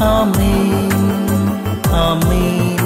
ആമേൻ ആമേൻ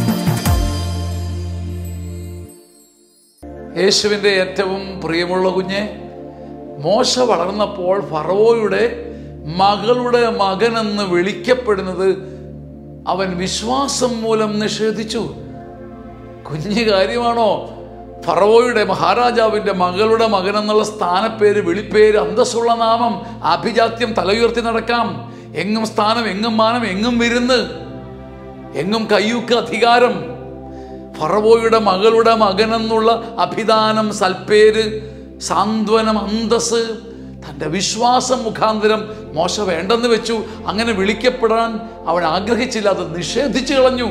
യേശുവിൻ്റെ ഏറ്റവും പ്രിയമുള്ള കുഞ്ഞെ മോശ വളർന്നപ്പോൾ ഫറവോയുടെ മകളുടെ മകനെന്ന് വിളിക്കപ്പെടുന്നത് അവൻ വിശ്വാസം മൂലം നിഷേധിച്ചു കുഞ്ഞു കാര്യമാണോ ഫറവോയുടെ മഹാരാജാവിൻ്റെ മകളുടെ മകൻ എന്നുള്ള സ്ഥാനപ്പേര് വിളിപ്പേര് അന്തസ്സുള്ള നാമം ആഭിജാത്യം തലയുയർത്തി നടക്കാം എങ്ങും സ്ഥാനം എങ്ങും മാനം എങ്ങും വിരുന്ന് എങ്ങും കയ്യൂക്ക് അധികാരം ഫറവോയുടെ മകളുടെ മകനെന്നുള്ള അഭിദാനം സൽപ്പേര് സാന്ത്വനം അന്തസ് തൻ്റെ വിശ്വാസം മുഖാന്തരം മോശ വേണ്ടെന്ന് വെച്ചു അങ്ങനെ വിളിക്കപ്പെടാൻ അവൻ ആഗ്രഹിച്ചില്ല അത് നിഷേധിച്ചു കളഞ്ഞു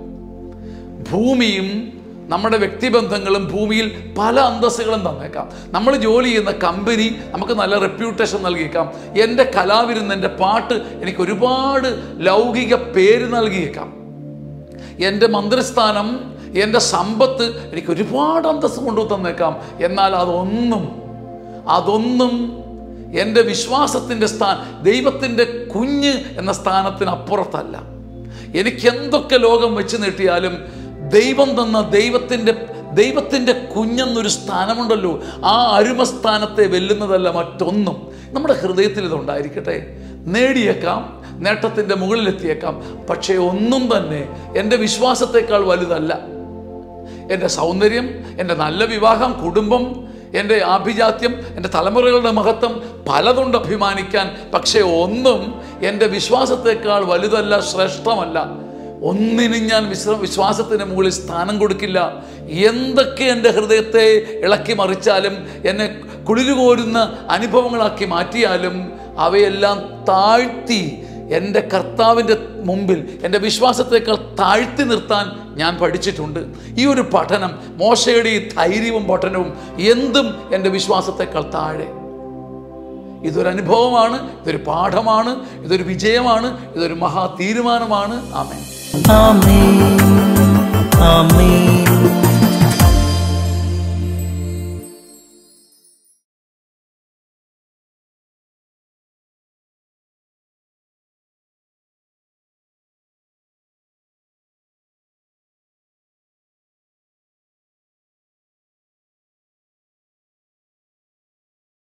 ഭൂമിയും നമ്മുടെ വ്യക്തിബന്ധങ്ങളും ഭൂമിയിൽ പല അന്തസ്സുകളും തന്നേക്കാം നമ്മൾ ജോലി ചെയ്യുന്ന കമ്പനി നമുക്ക് നല്ല റെപ്യൂട്ടേഷൻ നൽകിയേക്കാം എൻ്റെ കലാവിരുന്ന് എൻ്റെ പാട്ട് എനിക്ക് ഒരുപാട് ലൗകിക പേര് നൽകിയേക്കാം എൻ്റെ മന്ത്രിസ്ഥാനം എൻ്റെ സമ്പത്ത് എനിക്ക് ഒരുപാട് അന്തസ്സ് കൊണ്ടു തന്നേക്കാം എന്നാൽ അതൊന്നും അതൊന്നും എൻ്റെ വിശ്വാസത്തിൻ്റെ സ്ഥാനം ദൈവത്തിൻ്റെ കുഞ്ഞ് എന്ന സ്ഥാനത്തിന് അപ്പുറത്തല്ല എനിക്ക് എന്തൊക്കെ ലോകം വെച്ച് നീട്ടിയാലും ദൈവം തന്ന ദൈവത്തിൻ്റെ ദൈവത്തിൻ്റെ കുഞ്ഞെന്നൊരു സ്ഥാനമുണ്ടല്ലോ ആ അരുമസ്ഥാനത്തെ വെല്ലുന്നതല്ല മറ്റൊന്നും നമ്മുടെ ഹൃദയത്തിൽ ഇതുണ്ടായിരിക്കട്ടെ നേടിയേക്കാം നേട്ടത്തിൻ്റെ മുകളിലെത്തിയേക്കാം പക്ഷേ ഒന്നും തന്നെ എൻ്റെ വിശ്വാസത്തെക്കാൾ വലുതല്ല എൻ്റെ സൗന്ദര്യം എൻ്റെ നല്ല വിവാഹം കുടുംബം എൻ്റെ ആഭിജാത്യം എൻ്റെ തലമുറകളുടെ മഹത്വം പലതുണ്ട് അഭിമാനിക്കാൻ പക്ഷേ ഒന്നും എൻ്റെ വിശ്വാസത്തെക്കാൾ വലുതല്ല ശ്രേഷ്ഠമല്ല ഒന്നിനും ഞാൻ വിശ്ര വിശ്വാസത്തിന് മുകളിൽ സ്ഥാനം കൊടുക്കില്ല എന്തൊക്കെ എൻ്റെ ഹൃദയത്തെ ഇളക്കി മറിച്ചാലും എന്നെ കുളിരുകോരുന്ന അനുഭവങ്ങളാക്കി മാറ്റിയാലും അവയെല്ലാം താഴ്ത്തി എൻ്റെ കർത്താവിൻ്റെ മുമ്പിൽ എൻ്റെ വിശ്വാസത്തേക്കാൾ താഴ്ത്തി നിർത്താൻ ഞാൻ പഠിച്ചിട്ടുണ്ട് ഈ ഒരു പഠനം മോശയുടെ ഈ ധൈര്യവും പഠനവും എന്തും എൻ്റെ വിശ്വാസത്തേക്കാൾ താഴെ ഇതൊരു അനുഭവമാണ് ഇതൊരു പാഠമാണ് ഇതൊരു വിജയമാണ് ഇതൊരു മഹാ തീരുമാനമാണ് ആമേൻ ആമേൻ ആമേൻ